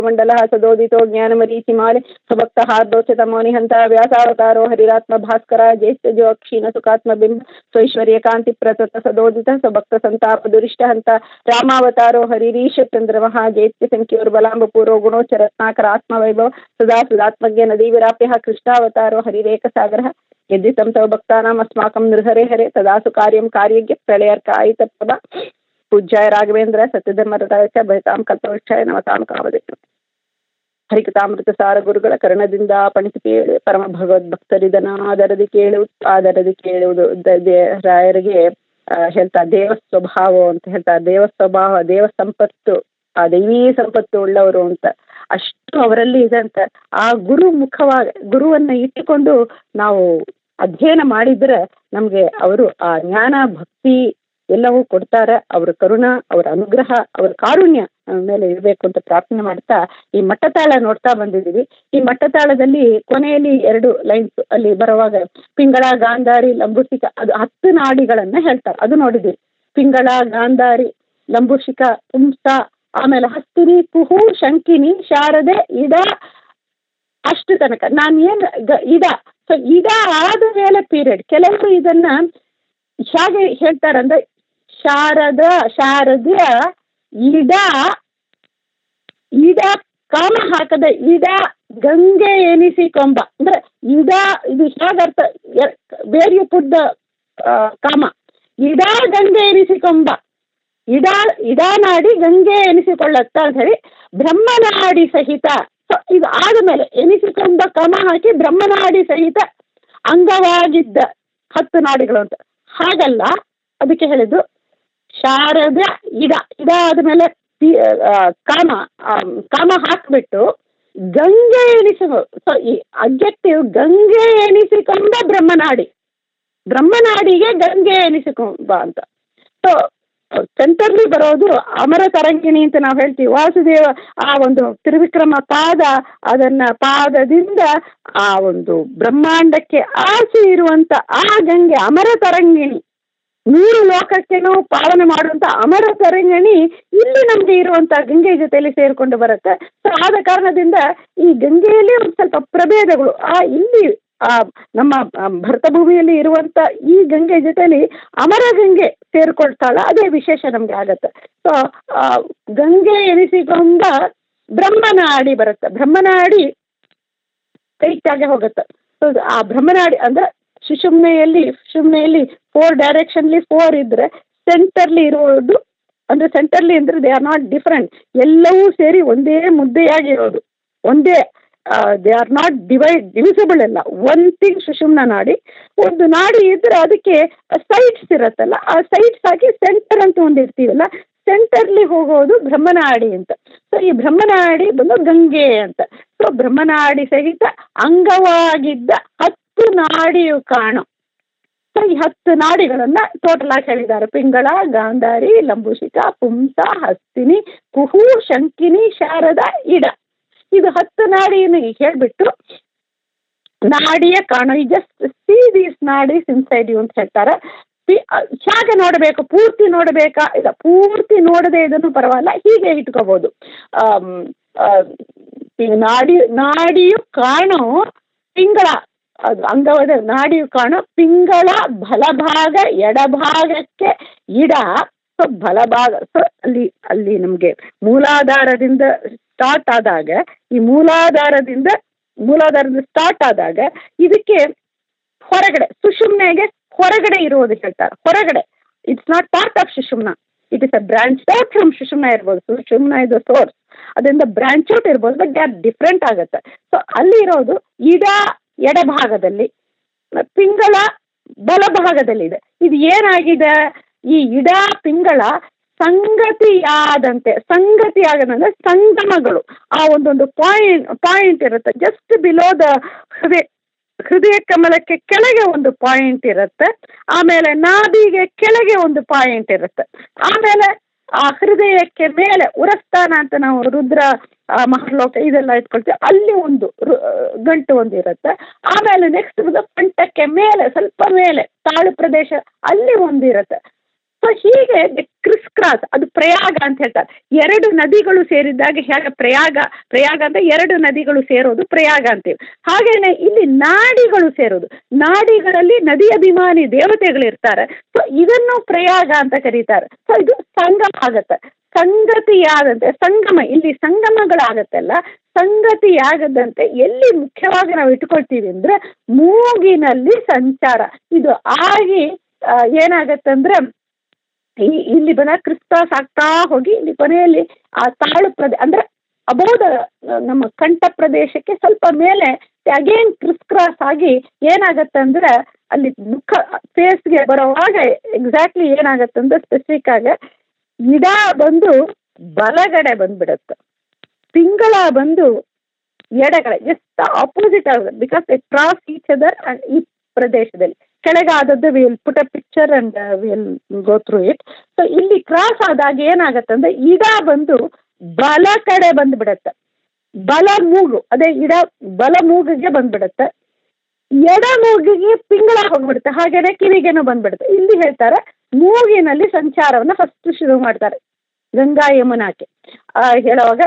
ಮಂಡಲ ಸದೋದಿತೋ ಜ್ಞಾನಮರೀಚಿಮಾಲೆ ಸ್ವಭಕ್ತ ಹಾರ್ದೋಚಿತ ಮೌನಿಹಂತ ವ್ಯಾಸಾವತಾರೋ ಹರಿರಾತ್ಮ ಭಾಸ್ಕರ ಜ್ಯೇಷ್ಠಜೋ ಅಕ್ಷೀಣ ಸುಖಾತ್ಮ ಬಿಂಬ ಸ್ವೈಶ್ವರ್ಯ ಕಾಂತಿ ಪ್ರತತ ಸದೋದಿತ ಸ್ವಭಕ್ತ ಸಂತಾಪ ದುರಿಷ್ಟ ಹಂತ ರಾಮಾವತಾರೋ ಹರಿರೀಶ ಚಂದ್ರಮಃ ಜೈತ್ಯ ಸಂಖ್ಯೋರ್ಬಲಾಂಬ ಪೂರ್ವ ಗುಣೋಚ್ಚ ರತ್ನಾಕರ ಆತ್ಮವೈಭವ ಸದಾ ಸದಾತ್ಮಜ್ಞ ನದಿ ವಿರಾಪ್ಯ ಕೃಷ್ಣಾವತಾರೋ ಹರಿರೇಕ ಸಾಗರ ಯದ್ಯತಂ ತವ ಭಕ್ತಾನಾಂ ಅಸ್ಮಾಕಂ ನೃಹರೆ ಹರೆ ತದಾಸು ಕಾರ್ಯಂ ಕಾರ್ಯಜ್ಞ ಪ್ರಳಯರ್ಕಾಯಿತಪ್ರಭ ಪೂಜ್ಯಾಯ ರಾಘವೇಂದ್ರ ಸತ್ಯಧರ್ಮರತಾಯ ಚ ಭಯತಾಂ ಕಲ್ಪವೃಕ್ಷಾಯ ನಮತಾಂ ಕಾಮಧೇನು ಹರಿಕಥಾಮೃತ ಸಾರ ಗುರುಗಳ ಕರ್ಣದಿಂದ ಪಣಿಸಿ ಕೇಳಿ ಪರಮ ಭಗವದ್ಭಕ್ತರಿದನಾದರದಿ ಕೇಳು ಆದರದಿ ಕೇಳುವುದು ದ- ದೇ- ರಾಯರಿಗೆ ಆ, ಹೇಳ್ತಾ ದೇವ ಸ್ವಭಾವ ಅಂತ ಹೇಳ್ತಾ ದೇವ ಸ್ವಭಾವ ದೇವ ಸಂಪತ್ತು ಆ ದೈವೀ ಸಂಪತ್ತು ಉಳ್ಳವರು ಅಂತ ಅಷ್ಟು ಅವರಲ್ಲಿ ಇದೆ ಅಂತ ಆ ಗುರು ಮುಖವಾಗಿ ಗುರುವನ್ನ ಇಟ್ಟುಕೊಂಡು ನಾವು ಅಧ್ಯಯನ ಮಾಡಿದ್ರೆ ನಮ್ಗೆ ಅವರು ಆ ಜ್ಞಾನ ಭಕ್ತಿ ಎಲ್ಲವೂ ಕೊಡ್ತಾರೆ ಅವರ ಕರುಣ ಅವರ ಅನುಗ್ರಹ ಅವರ ಕಾರುಣ್ಯ ನಮ್ಮ ಮೇಲೆ ಇರಬೇಕು ಅಂತ ಪ್ರಾರ್ಥನೆ ಮಾಡ್ತಾ ಈ ಮಟ್ಟತಾಳ ನೋಡ್ತಾ ಬಂದಿದ್ದೀವಿ ಈ ಮಟ್ಟತಾಳದಲ್ಲಿ ಕೊನೆಯಲ್ಲಿ ಎರಡು ಲೈನ್ಸ್ ಅಲ್ಲಿ ಬರುವಾಗ ಪಿಂಗಳ ಗಾಂಧಾರಿ ಲಂಬುಷಿಕ ಅದು ಹತ್ತು ನಾಡಿಗಳನ್ನ ಹೇಳ್ತಾರೆ ಅದು ನೋಡಿದ್ವಿ ಪಿಂಗಳ ಗಾಂಧಾರಿ ಲಂಬುಷಿಕ ಪುಂಸ ಆಮೇಲೆ ಹಸ್ತಿನಿ ಕುಹು ಶಂಕಿನಿ ಶಾರದೆ ಇಡ ಅಷ್ಟು ತನಕ ನಾನು ಏನ್ ಗ- ಇಡ ಸೊ ಇಡ ಆದ ಮೇಲೆ ಪೀರಿಯಡ್ ಕೆಲವರು ಇದನ್ನ ಹೇಗೆ ಹೇಳ್ತಾರಂದ್ರೆ ಶಾರದ ಶಾರದೆಯ ಇಡ ಇಡ ಕಾಮ ಹಾಕದ ಇಡ ಗಂಗೆ ಎನಿಸಿಕೊಂಬ ಅಂದ್ರೆ ಇಡ ಇದು ಹೇಗರ್ಥ ವೇರ್ ಯು ಪುಟ್ ದ ಕಾಮ ಇಡ ಗಂಗೆ ಎನಿಸಿಕೊಂಬ ಇಡ ಇಡನಾಡಿ ಗಂಗೆ ಎನಿಸಿಕೊಳ್ಳತ್ತ ಅಂತ ಹೇಳಿ ಬ್ರಹ್ಮನಾಡಿ ಸಹಿತ ಸೊ ಇದು ಆದಮೇಲೆ ಎನಿಸಿಕೊಂಡ ಕ್ರಮ ಹಾಕಿ ಬ್ರಹ್ಮನಾಡಿ ಸಹಿತ ಅಂಗವಾಗಿದ್ದ ಹತ್ತು ನಾಡಿಗಳು ಅಂತ ಹಾಗಲ್ಲ ಅದಕ್ಕೆ ಹೇಳಿದ್ದು ಶಾರದ ಇಡ ಇಡ ಆದಮೇಲೆ ಪಿ- ಆ, ಕಾಮ ಆ, ಕಾಮ ಹಾಕ್ಬಿಟ್ಟು ಗಂಗೆ ಎನಿಸುವ ಸೊ ಈ ಅಬ್ಜೆಕ್ಟಿವ್ ಗಂಗೆ ಎನಿಸಿಕೊಂಡ ಬ್ರಹ್ಮನಾಡಿ ಬ್ರಹ್ಮನಾಡಿಗೆ ಗಂಗೆ ಎನಿಸಿಕೊಂಬ ಅಂತ ಸೊ ಸೆಂಟರ್ಲಿ ಬರೋದು ಅಮರ ತರಂಗಿಣಿ ಅಂತ ನಾವು ಹೇಳ್ತೀವಿ ವಾಸುದೇವ ಆ ಒಂದು ತ್ರಿವಿಕ್ರಮ ಪಾದ ಅದನ್ನ ಪಾದದಿಂದ ಆ ಒಂದು ಬ್ರಹ್ಮಾಂಡಕ್ಕೆ ಆಚೆ ಇರುವಂತ ಆ ಗಂಗೆ ಅಮರ ತರಂಗಿಣಿ ನೂರು ಲೋಕಕ್ಕೆನೂ ಪಾಲನೆ ಮಾಡುವಂತ ಅಮರ ತರಂಗಿಣಿ ಇಲ್ಲಿ ನಮ್ಗೆ ಇರುವಂತ ಗಂಗೆ ಜೊತೆಯಲ್ಲಿ ಸೇರಿಕೊಂಡು ಬರುತ್ತೆ ಸೊ ಆದ ಕಾರಣದಿಂದ ಈ ಗಂಗೆಯಲ್ಲಿ ಒಂದು ಸ್ವಲ್ಪ ಪ್ರಭೇದಗಳು ಆ ಇಲ್ಲಿ ಆ ನಮ್ಮ ಆ, ಭರತ ಭೂಮಿಯಲ್ಲಿ ಇರುವಂತ ಈ ಗಂಗೆ ಜೊತೆಲಿ ಅಮರ ಗಂಗೆ ಸೇರ್ಕೊಳ್ತಾಳ ಅದೇ ವಿಶೇಷ ನಮ್ಗೆ ಆಗತ್ತೆ ಸೊ ಗಂಗೆ ಎನಿಸಿಕೊಂಡ ಬ್ರಹ್ಮನಾಡಿ ಬರುತ್ತೆ ಬ್ರಹ್ಮನಾಡಿ ಕೈಟಾಗೆ ಹೋಗುತ್ತೆ ಸೊ ಆ ಬ್ರಹ್ಮನಾಡಿ ಅಂದ್ರೆ ಸುಷುಮ್ನೆಯಲ್ಲಿ ಸುಷುಮ್ನೆಯಲ್ಲಿ ಫೋರ್ ಡೈರೆಕ್ಷನ್ಲಿ ಫೋರ್ ಇದ್ರೆ ಸೆಂಟರ್ಲಿ ಇರೋದು ಅಂದ್ರೆ ಸೆಂಟರ್ಲಿ ಅಂದ್ರೆ ದೇ ಆರ್ ನಾಟ್ ಡಿಫರೆಂಟ್ ಎಲ್ಲವೂ ಸೇರಿ ಒಂದೇ ಮುದ್ದೆಯಾಗಿರೋದು ಒಂದೇ they are not divide divisible ಅಲ್ಲ ಒನ್ ಥಿಂಗ್ ಸುಷುಮ್ನ ನಾಡಿ ಒಂದು ನಾಡಿ ಇದ್ರೆ ಅದಕ್ಕೆ ಸೈಡ್ಸ್ ಇರುತ್ತಲ್ಲ ಆ ಸೈಡ್ಸ್ ಹಾಕಿ ಸೆಂಟರ್ ಅಂತ ಒಂದು ಇರ್ತೀವಲ್ಲ ಸೆಂಟರ್ಲಿ ಹೋಗೋದು ಬ್ರಹ್ಮನಾಡಿ ಅಂತ ಸೊ ಈ ಬ್ರಹ್ಮನಾಡಿ ಬಂದು ಗಂಗೆ ಅಂತ ಸೊ ಬ್ರಹ್ಮನಾಡಿ ಸಹಿತ ಅಂಗವಾಗಿದ್ದ ಹತ್ತು ನಾಡಿಯು ಕಾಣು ಸೊ ಈ ಹತ್ತು ನಾಡಿಗಳನ್ನ ಟೋಟಲ್ ಆಗಿ ಹೇಳಿದ್ದಾರೆ ಪಿಂಗಳ ಗಾಂಧಾರಿ ಲಂಬುಷಿಕ ಪುಂಸ ಹಸ್ತಿನಿ ಕುಹು ಶಂಕಿನಿ ಶಾರದ ಇಡ ಇದು ಹತ್ತು ನಾಡಿಯನ್ನು ಹೇಳ್ಬಿಟ್ಟು ನಾಡಿಯ ಕಾಣು ಈ just see these nadis inside you ಅಂತ ಹೇಳ್ತಾರೆ ಪಿ- ಅ, ಹೇಗೆ ನೋಡಬೇಕು ಪೂರ್ತಿ ನೋಡಬೇಕಾ ಇಲ್ಲ ಪೂರ್ತಿ ನೋಡದೆ ಇದನ್ನು ಪರವಾಗಿಲ್ಲ ಹೀಗೆ ಇಟ್ಕೋಬಹುದು ಆಮ್, ಆ, ಈ ನಾಡಿ ನಾಡಿಯು ಕಾಣು ಪಿಂಗಳ ಅದು ಅಂಗವಾದ ನಾಡಿಯು ಕಾಣು ಪಿಂಗಳ ಬಲಭಾಗ ಎಡಭಾಗಕ್ಕೆ ಇಡ ಸೊ ಬಲಭಾಗ ಸೊ ಅಲ್ಲಿ ಅಲ್ಲಿ ನಮಗೆ ಮೂಲಾಧಾರದಿಂದ ಸ್ಟಾರ್ಟ್ ಆದಾಗ ಈ ಮೂಲಾಧಾರದಿಂದ ಮೂಲಾಧಾರದಿಂದ ಸ್ಟಾರ್ಟ್ ಆದಾಗ ಇದಕ್ಕೆ ಹೊರಗಡೆ ಸುಷುಮ್ನೆಗೆ ಹೊರಗಡೆ ಇರುವುದು ಹೇಳ್ತಾರೆ ಹೊರಗಡೆ it's not part of Sushumna it is a branch out from Sushumna ಇರ್ಬೋದು ಸುಷುಮ್ನ ಇದು ಸೋರ್ಸ್ ಅದರಿಂದ ಬ್ರಾಂಚ್ ಔಟ್ ಇರ್ಬೋದು ಬಟ್ ದೇ ಆರ್ ಡಿಫ್ರೆಂಟ್ ಆಗುತ್ತೆ ಸೊ ಅಲ್ಲಿ ಇರೋದು ಇಡ ಎಡಭಾಗದಲ್ಲಿ ಪಿಂಗಳ ಬಲಭಾಗದಲ್ಲಿ ಇದೆ ಇದು ಏನಾಗಿದೆ ಈ ಇಡ ಪಿಂಗಳ ಸಂಗತಿಯಾದಂತೆ ಸಂಗತಿ ಆಗದಂದ್ರೆ ಸಂಗಮಗಳು ಆ ಒಂದೊಂದು ಪಾಯಿಂಟ್ ಪಾಯಿಂಟ್ ಇರುತ್ತೆ ಜಸ್ಟ್ ಬಿಲೋ ದ ಹೃದಯ ಹೃದಯ ಕಮಲಕ್ಕೆ ಕೆಳಗೆ ಒಂದು ಪಾಯಿಂಟ್ ಇರುತ್ತೆ ಆಮೇಲೆ ನಾಭಿಗೆ ಕೆಳಗೆ ಒಂದು ಪಾಯಿಂಟ್ ಇರುತ್ತೆ ಆಮೇಲೆ ಆ ಹೃದಯಕ್ಕೆ ಮೇಲೆ ಉರಸ್ಥಾನ ಅಂತ ನಾವು ರುದ್ರ ಆ, ಮಹರ್ಲೋಕ ಇದೆಲ್ಲ ಇಟ್ಕೊಳ್ತೀವಿ ಅಲ್ಲಿ ಒಂದು ರು- ಗಂಟು ಒಂದು ಇರುತ್ತೆ ಆಮೇಲೆ ನೆಕ್ಸ್ಟ್ ಕಂಠಕ್ಕೆ ಮೇಲೆ ಸ್ವಲ್ಪ ಮೇಲೆ ತಾಳು ಪ್ರದೇಶ ಅಲ್ಲಿ ಒಂದು ಇರುತ್ತೆ ಸೊ ಹೀಗೆ ಕ್ರಿಸ್ ಕ್ರಾಸ್ ಅದು ಪ್ರಯಾಗ ಅಂತ ಹೇಳ್ತಾರೆ ಎರಡು ನದಿಗಳು ಸೇರಿದಾಗ ಹೇಗೆ ಪ್ರಯಾಗ ಪ್ರಯಾಗ ಅಂತ ಎರಡು ನದಿಗಳು ಸೇರೋದು ಪ್ರಯಾಗ ಅಂತೀವಿ ಹಾಗೇನೆ ಇಲ್ಲಿ ನಾಡಿಗಳು ಸೇರೋದು ನಾಡಿಗಳಲ್ಲಿ ನದಿ ಅಭಿಮಾನಿ ದೇವತೆಗಳು ಇರ್ತಾರೆ ಸೊ ಇದನ್ನು ಪ್ರಯಾಗ ಅಂತ ಕರೀತಾರೆ ಸೊ ಇದು ಸಂಗಮ ಆಗತ್ತೆ ಸಂಗತಿಯಾದಂತೆ ಸಂಗಮ ಇಲ್ಲಿ ಸಂಗಮಗಳಾಗತ್ತಲ್ಲ ಸಂಗತಿಯಾಗದಂತೆ ಎಲ್ಲಿ ಮುಖ್ಯವಾಗಿ ನಾವು ಇಟ್ಕೊಳ್ತೀವಿ ಅಂದ್ರೆ ಮೂಗಿನಲ್ಲಿ ಸಂಚಾರ ಇದು ಆಗಿ ಆ, ಏನಾಗತ್ತಂದ್ರೆ ಈ ಇಲ್ಲಿ ಬಂದ ಕ್ರಿಸ್ತಾಸ್ ಆಗ್ತಾ ಹೋಗಿ ಇಲ್ಲಿ ಕೊನೆಯಲ್ಲಿ ಆ ತಾಳು ಪ್ರದೇ ಅಂದ್ರೆ ಅಬೋಧ ನಮ್ಮ ಕಂಠ ಪ್ರದೇಶಕ್ಕೆ ಸ್ವಲ್ಪ ಮೇಲೆ ಅಗೇನ್ ಕ್ರಿಸ್ ಕ್ರಾಸ್ ಆಗಿ ಏನಾಗತ್ತಂದ್ರೆ ಅಲ್ಲಿ ಮುಖ ಫೇಸ್ಗೆ ಬರೋವಾಗ ಎಕ್ಸಾಕ್ಟ್ಲಿ ಏನಾಗತ್ತಂದ್ರೆ ಸ್ಪೆಸಿಫಿಕ್ ಆಗಿ ಇಡ ಬಂದು ಬಲಗಡೆ ಬಂದ್ಬಿಡತ್ತೆ ತಿಂಗಳ ಬಂದು ಎಡಗಡೆ ಜಸ್ಟ್ ಆಪೋಸಿಟ್ ಆಗುತ್ತೆ because they cross each other and ಈ ಪ್ರದೇಶದಲ್ಲಿ ಕೆಳಗೆ ಆದದ್ದು will put a picture and will go through it so ಇಲ್ಲಿ ಕ್ರಾಸ್ ಆದಾಗ ಏನಾಗತ್ತೆ ಅಂದ್ರೆ ಇಡ ಬಂದು ಬಲ ಕಡೆ ಬಂದ್ಬಿಡತ್ತೆ ಬಲ ಮೂಗು ಅದೇ ಇಡ ಬಲ ಮೂಗಿಗೆ ಬಂದ್ಬಿಡತ್ತೆ ಎಡ ಮೂಗಿಗೆ ಪಿಂಗಳ ಹೋಗ್ಬಿಡುತ್ತೆ ಹಾಗೇನೆ ಕಿವಿಗೇನು ಬಂದ್ಬಿಡುತ್ತೆ ಇಲ್ಲಿ ಹೇಳ್ತಾರೆ ಮೂಗಿನಲ್ಲಿ ಸಂಚಾರವನ್ನ ಫಸ್ಟ್ ಶುರು ಮಾಡ್ತಾರೆ ಗಂಗಾ ಯಮುನಾಕ್ಕೆ ಆ, ಹೇಳುವಾಗ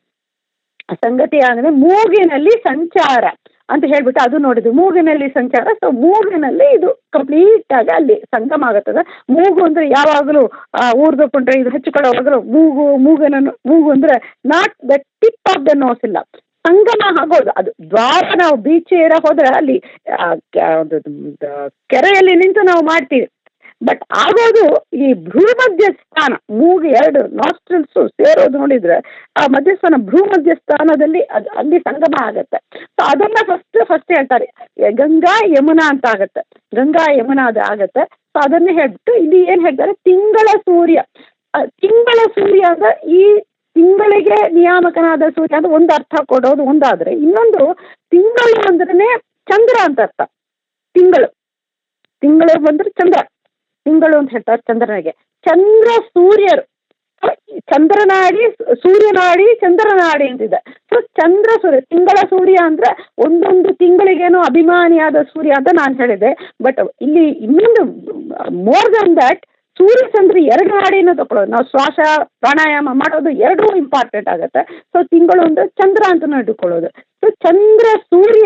ಸಂಗತಿ ಅಂದರೆ ಮೂಗಿನಲ್ಲಿ ಸಂಚಾರ ಅಂತ ಹೇಳ್ಬಿಟ್ಟು ಅದು ನೋಡಿದ್ವಿ ಮೂಗಿನಲ್ಲಿ ಸಂಚಾರ ಸೊ ಮೂಗಿನಲ್ಲಿ ಇದು ಕಂಪ್ಲೀಟ್ ಆಗಿ ಅಲ್ಲಿ ಸಂಗಮ ಆಗುತ್ತದೆ ಮೂಗು ಅಂದ್ರೆ ಯಾವಾಗಲೂ ಊರ್ದು ಕೊಂಡ್ರೆ ಇದು ಹಚ್ಕೊಳ್ಳೋವಾಗಲೂ ಮೂಗು ಮೂಗನ ಮೂಗು ಅಂದ್ರೆ not the tip of the nose ಇಲ್ಲ ಸಂಗಮ ಆಗೋದು ಅದು ದ್ವಾರ ನಾವು ಬೀಚ್ ಏರ ಹೋದ್ರೆ ಅಲ್ಲಿ ಆ, ಕ- ಅದು, ದ- ಕೆರೆಯಲ್ಲಿ ನಿಂತು ನಾವು ಮಾಡ್ತೀವಿ ಬಟ್ ಆಗೋದು ಈ ಭ್ರೂಮಧ್ಯ ಸ್ಥಾನ ಮೂಗು ಎರಡು ನಾಸ್ಟ್ರಿಲ್ಸ್ ಸೇರೋದು ನೋಡಿದ್ರೆ ಆ ಮಧ್ಯಸ್ಥಾನ ಭ್ರೂಮಧ್ಯ ಸ್ಥಾನದಲ್ಲಿ ಅದು ಅಲ್ಲಿ ಸಂಗಮ ಆಗತ್ತೆ ಸೊ ಅದನ್ನ ಫಸ್ಟ್ ಫಸ್ಟ್ ಹೇಳ್ತಾರೆ ಎ- ಗಂಗಾ ಯಮುನಾ ಅಂತ ಆಗತ್ತೆ ಗಂಗಾ ಯಮುನಾ ಅದು ಆಗತ್ತೆ ಸೊ ಅದನ್ನ ಹೇಳ್ಬಿಟ್ಟು ಇಲ್ಲಿ ಏನ್ ಹೇಳ್ತಾರೆ ತಿಂಗಳ ಸೂರ್ಯ ಆ, ತಿಂಗಳ ಸೂರ್ಯ ಅಂದ್ರೆ ಈ ತಿಂಗಳಿಗೆ ನಿಯಾಮಕನಾದ ಸೂರ್ಯ ಅಂತ ಒಂದು ಅರ್ಥ ಕೊಡೋದು ಒಂದಾದ್ರೆ ಇನ್ನೊಂದು ತಿಂಗಳು ಅಂದ್ರೆ ಚಂದ್ರ ಅಂತ ಅರ್ಥ ತಿಂಗಳು ತಿಂಗಳು ಬಂದ್ರೆ ಚಂದ್ರ ತಿಂಗಳು ಅಂತ ಹೇಳ್ತಾರೆ ಚಂದ್ರನಿಗೆ ಚಂದ್ರ ಸೂರ್ಯರು ಚಂದ್ರನಾಡಿ ಸೂರ್ಯನಾಡಿ ಚಂದ್ರನಾಡಿ ಅಂತಿದೆ ಸೊ ಚಂದ್ರ ಸೂರ್ಯ ತಿಂಗಳ ಸೂರ್ಯ ಅಂದ್ರೆ ಒಂದೊಂದು ತಿಂಗಳಿಗೇನೋ ಅಭಿಮಾನಿಯಾದ ಸೂರ್ಯ ಅಂತ ನಾನು ಹೇಳಿದೆ ಬಟ್ ಇಲ್ಲಿ ಇನ್ನೊಂದು more than that Surya Chandra ಎರಡು ನಾಡಿನ ತಗೊಳ್ಳೋದು ನಾವು ಶ್ವಾಸ ಪ್ರಾಣಾಯಾಮ ಮಾಡೋದು ಎರಡೂ ಇಂಪಾರ್ಟೆಂಟ್ ಆಗುತ್ತೆ ಸೊ ತಿಂಗಳು ಅಂದ್ರೆ ಚಂದ್ರ ಅಂತ ಇಟ್ಕೊಳ್ಳೋದು ಸೊ ಚಂದ್ರ ಸೂರ್ಯ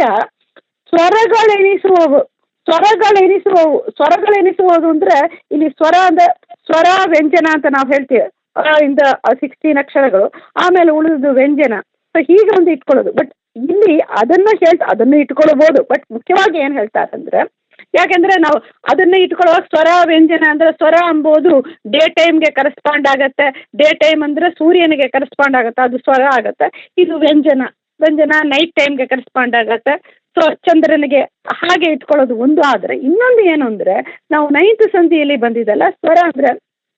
ಸ್ವರಗಳೆನಿಸುವವು ಸ್ವರಗಳೆನಿಸುವವು ಸ್ವರಗಳೆನಿಸುವುದು ಅಂದ್ರೆ ಇಲ್ಲಿ ಸ್ವರ ಅಂದ್ರೆ ಸ್ವರ ವ್ಯಂಜನ ಅಂತ ನಾವು ಹೇಳ್ತೀವಿ ಅ ಇಂದ ಸಿಕ್ಸ್ಟೀನ್ ಅಕ್ಷರಗಳು ಆಮೇಲೆ ಉಳಿದು ವ್ಯಂಜನ ಸೊ ಹೀಗೆ ಒಂದು ಇಟ್ಕೊಳ್ಳೋದು ಬಟ್ ಇಲ್ಲಿ ಅದನ್ನ ಹೇಳ್ತಾ ಅದನ್ನು ಇಟ್ಕೊಳ್ಬೋದು ಬಟ್ ಮುಖ್ಯವಾಗಿ ಏನು ಹೇಳ್ತಾರೆ ಅಂದ್ರೆ ಯಾಕೆಂದ್ರೆ ನಾವು ಅದನ್ನ ಇಟ್ಕೊಳ್ಳುವಾಗ ಸ್ವರ ವ್ಯಂಜನ ಅಂದ್ರೆ ಸ್ವರ ಎಂಬುದು ಡೇ ಟೈಮ್ಗೆ ಕರೆಸ್ಪಾಂಡ್ ಆಗತ್ತೆ ಡೇ ಟೈಮ್ ಅಂದ್ರೆ ಸೂರ್ಯನಿಗೆ ಕರೆಸ್ಪಾಂಡ್ ಆಗತ್ತೆ ಅದು ಸ್ವರ ಆಗತ್ತೆ ಇದು ವ್ಯಂಜನ ವ್ಯಂಜನ ನೈಟ್ ಟೈಮ್ಗೆ ಕರೆಸ್ಪಾಂಡ್ ಆಗತ್ತೆ ಸೊ ಚಂದ್ರನಿಗೆ ಹಾಗೆ ಇಟ್ಕೊಳ್ಳೋದು ಒಂದು ಆದರೆ ಇನ್ನೊಂದು ಏನು ಅಂದ್ರೆ ನಾವು ನೈನ್ತ್ ಸಂಧಿಯಲ್ಲಿ ಬಂದಿದ್ದಲ್ಲ ಸ್ವರ ಅಂದ್ರೆ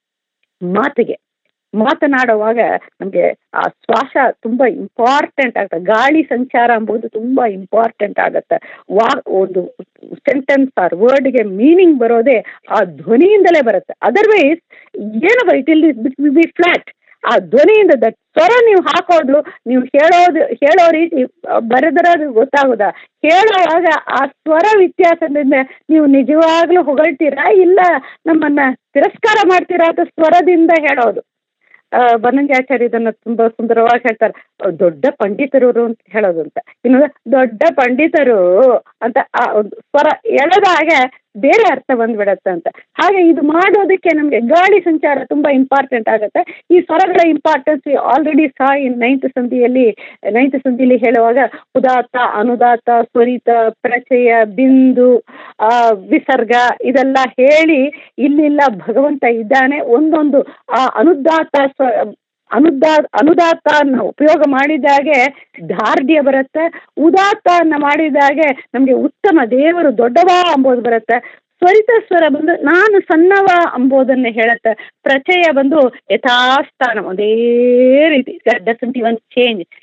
ಮಾತಿಗೆ ಮಾತನಾಡುವಾಗ ನಮಗೆ ಆ ಶ್ವಾಸ ತುಂಬ ಇಂಪಾರ್ಟೆಂಟ್ ಆಗುತ್ತೆ ಗಾಳಿ ಸಂಚಾರ ಎಂಬುದು ತುಂಬ ಇಂಪಾರ್ಟೆಂಟ್ ಆಗುತ್ತೆ ವಾ ಒಂದು ಸೆಂಟೆನ್ಸ್ ಆರ್ ವರ್ಡ್ಗೆ ಮೀನಿಂಗ್ ಬರೋದೇ ಆ ಧ್ವನಿಯಿಂದಲೇ ಬರುತ್ತೆ ಅದರ್ವೈಸ್ ಏನು ಇಟ್ ಇಲ್ ಬಿ ಫ್ಲಾಟ್ ಆ ಧ್ವನಿಯಿಂದ ದ ಸ್ವರ ನೀವು ಹಾಕೋದು ನೀವು ಹೇಳೋದು ಹೇಳೋ ರೀತಿ ಬರೆದಿರೋದು ಗೊತ್ತಾಗೋದ ಹೇಳುವಾಗ ಆ ಸ್ವರ ವ್ಯತ್ಯಾಸದಿಂದ ನೀವು ನಿಜವಾಗ್ಲೂ ಹೊಗಳ್ತೀರಾ ಇಲ್ಲ ನಮ್ಮನ್ನ ತಿರಸ್ಕಾರ ಮಾಡ್ತೀರಾ ಅಂತ ಸ್ವರದಿಂದ ಹೇಳೋದು ಆ, ಬನ್ನಂಜಾಚಾರ್ಯ ಇದನ್ನ ತುಂಬಾ ಸುಂದರವಾಗಿ ಹೇಳ್ತಾರೆ ಅವ್ರು ದೊಡ್ಡ ಪಂಡಿತರು ಅಂತ ಹೇಳೋದು ಅಂತ ಇನ್ನು ದೊಡ್ಡ ಪಂಡಿತರು ಅಂತ ಆ ಒಂದು ಸ್ವರ ಎಳೆದಾಗ ಬೇರೆ ಅರ್ಥ ಬಂದ್ಬಿಡತ್ತೆ ಅಂತ ಹಾಗೆ ಇದು ಮಾಡೋದಕ್ಕೆ ನಮಗೆ ಗಾಳಿ ಸಂಚಾರ ತುಂಬಾ ಇಂಪಾರ್ಟೆಂಟ್ ಆಗುತ್ತೆ ಈ ಸ್ವರಗಳ importance already saw in ninth ಸಂಧಿಯಲ್ಲಿ ನೈನ್ತ್ ಸಂಧಿಯಲ್ಲಿ ಹೇಳುವಾಗ ಉದಾತ್ತ ಅನುದಾತ್ತ ಸ್ವರಿತ ಪ್ರಚಯ ಬಿಂದು ಆ, ವಿಸರ್ಗ ಇದೆಲ್ಲ ಹೇಳಿ ಇಲ್ಲಿಲ್ಲ ಭಗವಂತ ಇದ್ದಾನೆ ಒಂದೊಂದು ಆ ಅನುದಾತ್ತ ಸ್ವ ಅನುದಾ ಅನುದಾತ್ತನ ಉಪಯೋಗ ಮಾಡಿದಾಗೆ ದಾರ್ಢ್ಯ ಬರುತ್ತೆ ಉದಾತ್ತನ ಮಾಡಿದಾಗೆ ನಮಗೆ ಉತ್ತಮ ದೇವರು ದೊಡ್ಡವ ಅಂಬೋದು ಬರುತ್ತೆ ಸ್ವರಿತ ಸ್ವರ ಬಂದು ನಾನು ಸಣ್ಣವ ಅಂಬೋದನ್ನೇ ಹೇಳುತ್ತೆ ಪ್ರಚಯ ಬಂದು ಯಥಾಸ್ಥಾನ ಒಂದೇ ರೀತಿ doesn't even change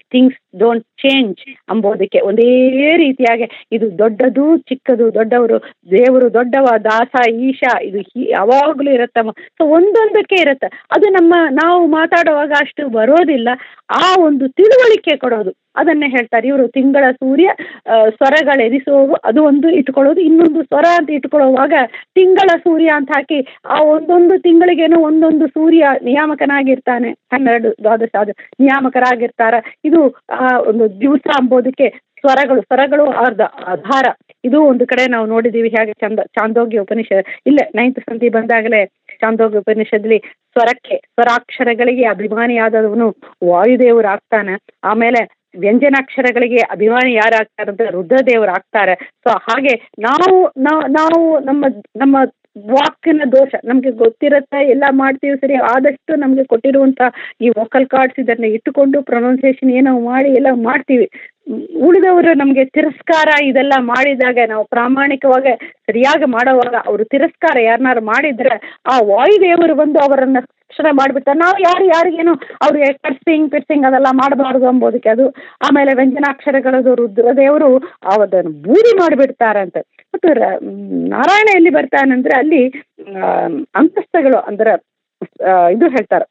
things don't change ಅಂಬೋದಕ್ಕೆ ಒಂದೇ ರೀತಿಯಾಗಿ ಇದು ದೊಡ್ಡದು ಚಿಕ್ಕದು ದೊಡ್ಡವರು ದೇವರು ದೊಡ್ಡವ ದಾಸ ಈಶಾ ಇದು ಹೀ- ಯಾವಾಗಲೂ ಇರುತ್ತಮ್ಮ ಸೊ ಒಂದೊಂದಕ್ಕೆ ಇರುತ್ತೆ ಅದು ನಮ್ಮ ನಾವು ಮಾತಾಡುವಾಗ ಅಷ್ಟು ಬರೋದಿಲ್ಲ ಆ ಒಂದು ತಿಳುವಳಿಕೆ ಕೊಡೋದು ಅದನ್ನೇ ಹೇಳ್ತಾರೆ ಇವರು ತಿಂಗಳ ಸೂರ್ಯ ಆ, ಸ್ವರಗಳೆನಿಸುವವು ಅದು ಒಂದು ಇಟ್ಕೊಳ್ಳೋದು ಇನ್ನೊಂದು ಸ್ವರ ಅಂತ ಇಟ್ಕೊಳ್ಳುವಾಗ ತಿಂಗಳ ಸೂರ್ಯ ಅಂತ ಹಾಕಿ ಆ ಒಂದೊಂದು ತಿಂಗಳಿಗೇನೋ ಒಂದೊಂದು ಸೂರ್ಯ ನಿಯಾಮಕನಾಗಿರ್ತಾನೆ ಹನ್ನೆರಡು ದ್ವಾದಶ ಅದು ನಿಯಾಮಕರಾಗಿರ್ತಾರ ಇದು ಆ ಒಂದು ದಿವಸ ಅಂಬೋದಕ್ಕೆ ಸ್ವರಗಳು ಸ್ವರಗಳು ಅರ್ಧ ಆಧಾರ ಇದು ಒಂದು ಕಡೆ ನಾವು ನೋಡಿದೀವಿ ಹೇಗೆ ಚಂದ ಚಾಂದೋಗ್ಯ ಉಪನಿಷತ್ ಇಲ್ಲ ನೈನ್ತ್ ಸಂಧಿ ಬಂದಾಗಲೇ ಚಾಂದೋಗ್ಯ ಉಪನಿಷತ್ಲಿ ಸ್ವರಕ್ಕೆ ಸ್ವರಾಕ್ಷರಗಳಿಗೆ ಅಭಿಮಾನಿಯಾದವನು ವಾಯುದೇವರು ಆಗ್ತಾನೆ ಆಮೇಲೆ ವ್ಯಂಜನಾಕ್ಷರಗಳಿಗೆ ಅಭಿಮಾನಿ ಯಾರಾಗ್ತಾರೆ ಅಂತ ರುದ್ರದೇವರು ಆಗ್ತಾರೆ ಸೊ ಹಾಗೆ ನಾವು ನಾವು- ನಾವು ನಮ್ಮ ನಮ್ಮ ವಾಕಿನ ದೋಷ ನಮಗೆ ಗೊತ್ತಿರುತ್ತೆ ಎಲ್ಲ ಮಾಡ್ತೀವಿ ಸರಿ ಆದಷ್ಟು ನಮಗೆ ಕೊಟ್ಟಿರುವಂಥ ಈ ವೋಕಲ್ ಕಾರ್ಡ್ಸ್ ಇದನ್ನ ಇಟ್ಟುಕೊಂಡು ಪ್ರೊನೌನ್ಸಿಯೇಷನ್ ಏನೋ ಮಾಡಿ ಎಲ್ಲ ಮಾಡ್ತೀವಿ ಉಮ್, ಉಳಿದವರು ನಮಗೆ ತಿರಸ್ಕಾರ ಇದೆಲ್ಲ ಮಾಡಿದಾಗ ನಾವು ಪ್ರಾಮಾಣಿಕವಾಗಿ ಸರಿಯಾಗಿ ಮಾಡೋವಾಗ ಅವರು ತಿರಸ್ಕಾರ ಯಾರನ್ನಾರು ಮಾಡಿದ್ರೆ ಆ ವಾಯುದೇವರು ಬಂದು ಅವರನ್ನ ಶಿಕ್ಷಣ ಮಾಡಿಬಿಡ್ತಾರೆ ನಾವು ಯಾರು ಯಾರಿಗೇನು ಅವ್ರಿಗೆ ಕಟ್ಸಿಂಗ್ ಪಿಟ್ಸಿಂಗ್ ಅದೆಲ್ಲ ಮಾಡಬಾರ್ದು ಅಂಬೋದಕ್ಕೆ ಅದು ಆಮೇಲೆ ವ್ಯಂಜನಾಕ್ಷರಗಳದು ರುದ್ರದೇವರು ಅದನ್ನು ಬೂದಿ ಮಾಡಿಬಿಡ್ತಾರೆ ಅಂತ ಮತ್ತು ರ- ಮ್, ನಾರಾಯಣ ಎಲ್ಲಿ ಬರ್ತಾನಂದ್ರೆ ಅಲ್ಲಿ ಆ, ಅಂತಸ್ತಗಳು ಅಂದ್ರೆ ಆ, ಇದು ಹೇಳ್ತಾರೆ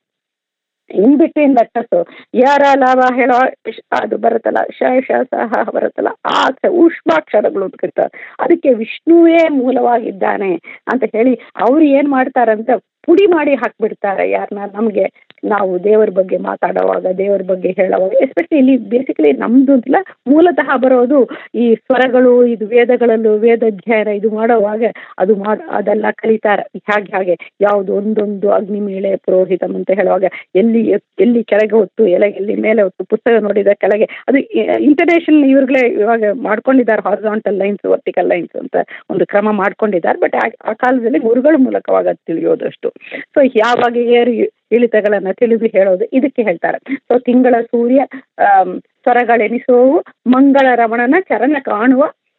ಇನ್ ಬಿಟ್ವೀನ್ ಲೆಟರ್ಸ್ ಯಾರ ಲಾಭ ಹೇಳೋ ಇಶ್- ಅದು ಬರುತ್ತಲ್ಲ ಶ ಶ ಸಹ ಬರುತ್ತಲ್ಲ ಆ ಅಕ್ಷರ ಊಷ್ಮಾಕ್ಷರಗಳು ಅಂತ ಕರೀತಾರೆ ಅದಕ್ಕೆ ವಿಷ್ಣುವೇ ಮೂಲವಾಗಿದ್ದಾನೆ ಅಂತ ಹೇಳಿ ಅವ್ರು ಏನ್ ಮಾಡ್ತಾರಂತ ಪುಡಿ ಮಾಡಿ ಹಾಕ್ಬಿಡ್ತಾರೆ ಯಾರನ್ನ ನಮಗೆ ನಾವು ದೇವರ ಬಗ್ಗೆ ಮಾತಾಡುವಾಗ ದೇವರ ಬಗ್ಗೆ ಹೇಳುವಾಗ ಎಸ್ಪೆಷಲಿ ಇಲ್ಲಿ ಬೇಸಿಕಲಿ ನಮ್ದು ಅಂತಲ್ಲ ಮೂಲತಃ ಬರೋದು ಈ ಸ್ವರಗಳು ಇದು ವೇದಗಳಲ್ಲೂ ವೇದಾಧ್ಯಯನ ಇದು ಮಾಡುವಾಗ ಅದು ಮಾಡ ಅದೆಲ್ಲ ಕಲಿತಾರೆ ಹಾಗೆ ಹಾಗೆ ಯಾವುದು ಒಂದೊಂದು ಅಗ್ನಿಮೀಳೆ ಪುರೋಹಿತಂ ಅಂತ ಹೇಳುವಾಗ ಎಲ್ಲಿ ಎತ್- ಎಲ್ಲಿ ಕೆಳಗೆ ಹೊತ್ತು ಎಲೆ ಎಲ್ಲಿ ಮೇಲೆ ಹೊತ್ತು ಪುಸ್ತಕ ನೋಡಿದ ಕೆಳಗೆ ಅದು ಇಂಟರ್ನ್ಯಾಷನಲ್ ಇವ್ರುಗಳೇ ಇವಾಗ ಮಾಡ್ಕೊಂಡಿದ್ದಾರೆ ಹಾರಿಸಾಂಟಲ್ ಲೈನ್ಸ್ ವರ್ಟಿಕಲ್ ಲೈನ್ಸ್ ಅಂತ ಒಂದು ಕ್ರಮ ಮಾಡ್ಕೊಂಡಿದ್ದಾರೆ ಬಟ್ ಆ ಕಾಲದಲ್ಲಿ ಗುರುಗಳ ಮೂಲಕವಾಗ ಅದು ತಿಳಿಯೋದಷ್ಟು ಸೊ ಯಾವಾಗ ಏರು ಇಳಿತಗಳನ್ನ ತಿಳಿದು ಹೇಳೋದು ಇದಕ್ಕೆ ಹೇಳ್ತಾರೆ ಸೊ ತಿಂಗಳ ಸೂರ್ಯ ಆಮ್, ಸ್ವರಗಳೆನಿಸುವವು ಮಂಗಳ ರಮಣನ ಚರಣ ಕಾಣುವ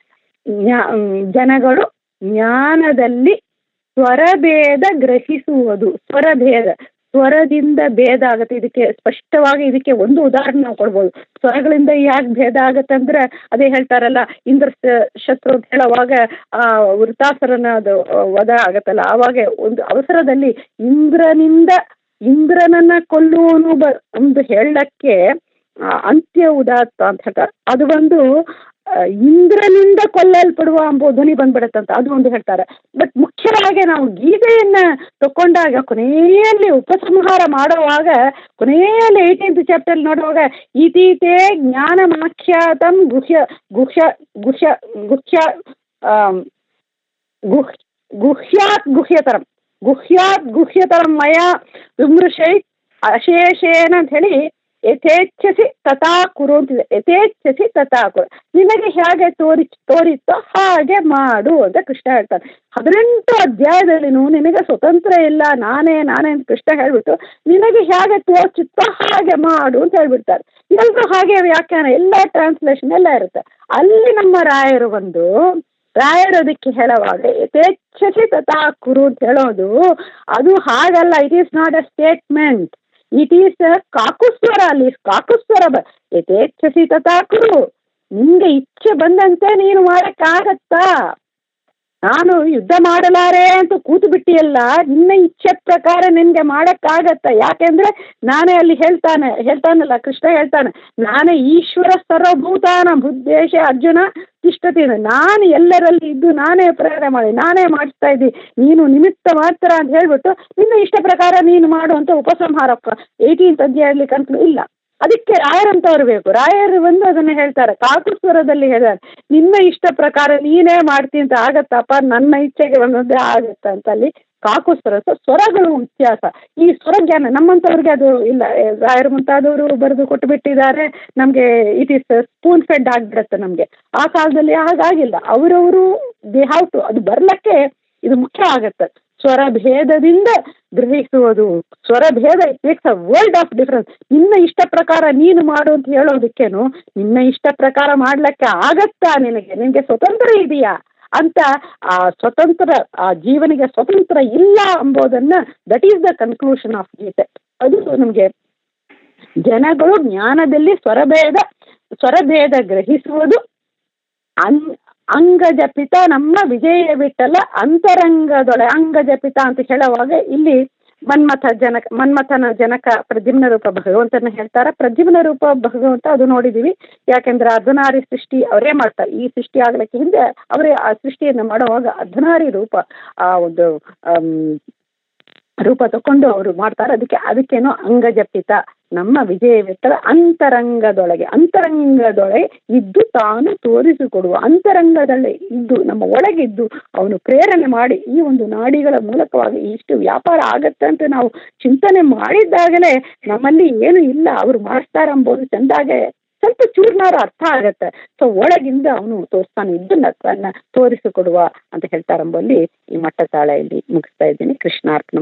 ಜ್ಞಾ- ಮ್, ಜನಗಳು ಜ್ಞಾನದಲ್ಲಿ ಸ್ವರಭೇದ ಗ್ರಹಿಸುವುದು ಸ್ವರಭೇದ ಸ್ವರದಿಂದ ಭೇದ ಆಗುತ್ತೆ ಇದಕ್ಕೆ ಸ್ಪಷ್ಟವಾಗಿ ಇದಕ್ಕೆ ಒಂದು ಉದಾಹರಣೆ ನಾವು ಕೊಡ್ಬೋದು ಸ್ವರಗಳಿಂದ ಯಾಕೆ ಭೇದ ಆಗತ್ತೆ ಅಂದ್ರೆ ಅದೇ ಹೇಳ್ತಾರಲ್ಲ ಇಂದ್ರ ಸ- ಶತ್ರು ಅಂತ ಹೇಳುವಾಗ ಆ ವೃತಾಸುರನ ಅದು ವಧ ಆಗತ್ತಲ್ಲ ಆವಾಗ ಒಂದು ಅವಸರದಲ್ಲಿ ಇಂದ್ರನಿಂದ ಇಂದ್ರನನ್ನ ಕೊಲ್ಲುವನು ಬ ಒಂದು ಹೇಳಕ್ಕೆ ಆ, ಅಂತ್ಯ ಉದಾತ್ತ ಅಂತ ಹೇಳ್ತಾರೆ ಅದು ಒಂದು ಆ, ಇಂದ್ರನಿಂದ ಕೊಲ್ಲಲ್ಪಡುವ ಎಂಬ ಧ್ವನಿ ಬಂದ್ಬಿಡತ್ತಂತ ಅದು ಒಂದು ಹೇಳ್ತಾರೆ ಬಟ್ ಮುಖ್ಯವಾಗಿ ನಾವು ಗೀತೆಯನ್ನ ತಕೊಂಡಾಗ ಕೊನೆಯಲ್ಲಿ ಉಪಸಂಹಾರ ಮಾಡುವಾಗ ಕೊನೆಯಲ್ಲಿ ಏಯ್ಟೀನ್ತ್ ಚಾಪ್ಟರ್ ನೋಡುವಾಗ ಇತೀತೆ ಜ್ಞಾನಮಾಖ್ಯಾತಂ ಗುಹ್ಯ ಗುಹ್ಯ ಗುಹ್ಯ ಗುಹ್ಯ ಆಮ್, ಗುಹ್ ಗುಹ್ಯಾತ್ ಗುಹ್ಯತರಂ ಗುಹ್ಯಾತ್ ಗುಹ್ಯತರಂ ಮಯ ವಿಮೃಶೈ ಅಶೇಷೇನ ಅಂತ ಹೇಳಿ ಯಥೇಚ್ಛಸಿ ತಥಾ ಕುರು ಅಂತಿದೆ ಯಥೇಚ್ಛಸಿ ತಥಾ ಕುರು ನಿನಗೆ ಹೇಗೆ ತೋರಿ ತೋರಿತ್ತೋ ಹಾಗೆ ಮಾಡು ಅಂತ ಕೃಷ್ಣ ಹೇಳ್ತಾನೆ ಹದಿನೆಂಟು ಅಧ್ಯಾಯದಲ್ಲಿನೂ ನಿನಗೆ ಸ್ವತಂತ್ರ ಇಲ್ಲ ನಾನೇ ನಾನೇ ಅಂತ ಕೃಷ್ಣ ಹೇಳ್ಬಿಟ್ಟು ನಿನಗೆ ಹೇಗೆ ತೋಚಿತ್ತೋ ಹಾಗೆ ಮಾಡು ಅಂತ ಹೇಳ್ಬಿಡ್ತಾರೆ ಎಲ್ಲರೂ ಹಾಗೆ ವ್ಯಾಖ್ಯಾನ ಎಲ್ಲ ಟ್ರಾನ್ಸ್ಲೇಷನ್ ಎಲ್ಲ ಇರುತ್ತೆ ಅಲ್ಲಿ ನಮ್ಮ ರಾಯರು ಬಂದು ರಾಯರು ಅದಕ್ಕೆ ಹೇಳುವಾಗ ಯಥೇಚ್ಛಸಿ ತಥಾ ಕುರು ಅಂತ ಹೇಳೋದು ಅದು ಹಾಗಲ್ಲ it is not a statement it is ಕಾಕುಸ್ವರ ಅಲ್ಲಿ ಕಾಕುಸ್ವರ ಬ ಯಥೇಚ್ಛಸಿ ತಥಾ ಕುರು ನಿಂಗೆ ಇಚ್ಛೆ ಬಂದಂತೆ ನೀನು ಮಾಡಕ್ಕಾಗತ್ತಾ ನಾನು ಯುದ್ಧ ಮಾಡಲಾರೆ ಅಂತ ಕೂತು ಬಿಟ್ಟಿಯಲ್ಲ ನಿನ್ನ ಇಚ್ಛೆ ಪ್ರಕಾರ ನಿನ್ಗೆ ಮಾಡಕ್ಕಾಗತ್ತ ಯಾಕೆಂದ್ರೆ ನಾನೇ ಅಲ್ಲಿ ಹೇಳ್ತಾನೆ ಹೇಳ್ತಾನಲ್ಲ ಕೃಷ್ಣ ಹೇಳ್ತಾನೆ ನಾನೇ ಈಶ್ವರ ಸರ್ವಭೂತಾನ ಬುದ್ಧೇಶ ಅರ್ಜುನ ತಿಷ್ಟತಿ ನಾನು ಎಲ್ಲರಲ್ಲಿ ಇದ್ದು ನಾನೇ ಪ್ರೇರಣೆ ಮಾಡಿ ನಾನೇ ಮಾಡಿಸ್ತಾ ಇದ್ದಿ ನೀನು ನಿಮಿತ್ತ ಮಾತ್ರ ಅಂತ ಹೇಳ್ಬಿಟ್ಟು ನಿನ್ನ ಇಷ್ಟ ಪ್ರಕಾರ ನೀನು ಮಾಡುವಂತ ಉಪಸಂಹಾರ ಏಯ್ಟೀನ್ತ್ ಅಧ್ಯಾಯದಲ್ಲಿ ಕನ್ಕ್ಲೂ ಇಲ್ಲ ಅದಕ್ಕೆ ರಾಯರಂತವ್ರು ಬೇಕು ರಾಯರು ಬಂದು ಅದನ್ನ ಹೇಳ್ತಾರೆ ಕಾಕುಸ್ವರದಲ್ಲಿ ಹೇಳ್ತಾರೆ ನಿನ್ನ ಇಷ್ಟ ಪ್ರಕಾರ ನೀನೇ ಮಾಡ್ತೀನಿ ಅಂತ ಆಗತ್ತಪ್ಪ ನನ್ನ ಇಚ್ಛೆಗೆ ಬಂದದ್ದೇ ಆಗತ್ತ ಅಂತ ಅಲ್ಲಿ ಕಾಕುಸ್ವರ ಸೊ ಸ್ವರಗಳು ವ್ಯತ್ಯಾಸ ಈ ಸ್ವರ ಜ್ಞಾನ ನಮ್ಮಂಥವ್ರಿಗೆ ಅದು ಇಲ್ಲ ಏ, ರಾಯರು ಮುಂತಾದವರು ಬರೆದು ಕೊಟ್ಟು ಬಿಟ್ಟಿದ್ದಾರೆ ನಮಗೆ ಇಟ್ ಈಸ್ ಸ್ಪೂನ್ ಫೆಡ್ ಆಗಿಬಿಡುತ್ತೆ ನಮಗೆ ಆ ಕಾಲದಲ್ಲಿ ಹಾಗಾಗಿಲ್ಲ ಅವರವರು ದೇ ಹ್ಯಾವ್ ಟು ಅದು ಬರ್ಲಕ್ಕೆ ಇದು ಮುಖ್ಯ ಆಗತ್ತೆ ಸ್ವರಭೇದದಿಂದ ಗ್ರಹಿಸುವುದು ಸ್ವರಭೇದ it makes a world of difference ನಿನ್ನ ಇಷ್ಟ ಪ್ರಕಾರ ನೀನು ಮಾಡು ಅಂತ ಹೇಳೋದಕ್ಕೇನು ನಿನ್ನ ಇಷ್ಟ ಪ್ರಕಾರ ಮಾಡ್ಲಿಕ್ಕೆ ಆಗತ್ತಾ ನಿನಗೆ ನಿನಗೆ ಸ್ವತಂತ್ರ ಇದೆಯಾ ಅಂತ ಆ ಸ್ವತಂತ್ರ ಆ ಜೀವನಿಗೆ ಸ್ವತಂತ್ರ ಇಲ್ಲ ಎಂಬುದನ್ನ that is the conclusion of Geethe ಅದು ನಮಗೆ ಜನಗಳು ಜ್ಞಾನದಲ್ಲಿ ಸ್ವರಭೇದ ಸ್ವರಭೇದ ಗ್ರಹಿಸುವುದು ಅನ್ ಅಂಗಜಪಿತ ನಮ್ಮ ವಿಜಯ ವಿಠಲ ಅಂತರಂಗದೊಳೆ ಅಂಗಜಪಿತ ಅಂತ ಹೇಳುವಾಗ ಇಲ್ಲಿ ಮನ್ಮಥ ಜನಕ ಮನ್ಮಥನ ಜನಕ ಪ್ರದ್ಯುಮ್ನ ರೂಪ ಭಗವಂತನ ಹೇಳ್ತಾರೆ ಪ್ರದ್ಯುಮ್ನ ರೂಪ ಭಗವಂತ ಅದು ನೋಡಿದೀವಿ ಯಾಕೆಂದ್ರೆ ಅರ್ಧನಾರಿ ಸೃಷ್ಟಿ ಅವರೇ ಮಾಡ್ತಾರೆ ಈ ಸೃಷ್ಟಿ ಆಗ್ಲಿಕ್ಕೆ ಹಿಂದೆ ಅವರೇ ಆ ಸೃಷ್ಟಿಯನ್ನು ಮಾಡುವಾಗ ಅರ್ಧನಾರಿ ರೂಪ ಆ ಒಂದು ರೂಪ ತಕೊಂಡು ಅವರು ಮಾಡ್ತಾರೆ ಅದಕ್ಕೆ ಅದಕ್ಕೇನೋ ಅಂಗಜಪಿತ ನಮ್ಮ ವಿಜಯ ವಿಠಲ ಅಂತರಂಗದೊಳಗೆ ಅಂತರಂಗದೊಳಗೆ ಇದ್ದು ತಾನು ತೋರಿಸಿಕೊಡುವ ಅಂತರಂಗದಲ್ಲೇ ಇದ್ದು ನಮ್ಮ ಒಳಗಿದ್ದು ಅವನು ಪ್ರೇರಣೆ ಮಾಡಿ ಈ ಒಂದು ನಾಡಿಗಳ ಮೂಲಕವಾಗಿ ಇಷ್ಟು ವ್ಯಾಪಾರ ಆಗತ್ತೆ ಅಂತ ನಾವು ಚಿಂತನೆ ಮಾಡಿದ್ದಾಗಲೇ ನಮ್ಮಲ್ಲಿ ಏನು ಇಲ್ಲ ಅವರು ಮಾಡಿಸ್ತಾರೆ ಎಂಬುದು ಚೆಂದಾಗೆ ಸ್ವಲ್ಪ ಚೂರ್ನಾರು ಅರ್ಥ ಆಗತ್ತೆ ಸೊ ಒಳಗಿಂದ ಅವನು ತೋರಿಸ್ತಾನೆ ಇದನ್ನ ತನ್ನ ತೋರಿಸಿಕೊಡುವ ಅಂತ ಹೇಳ್ತಾರಂಬಲ್ಲಿ ಈ ಮಟ್ಟ ತಾಳ ಇಲ್ಲಿ ಮುಗಿಸ್ತಾ ಇದ್ದೀನಿ ಕೃಷ್ಣಾರ್ಪಣ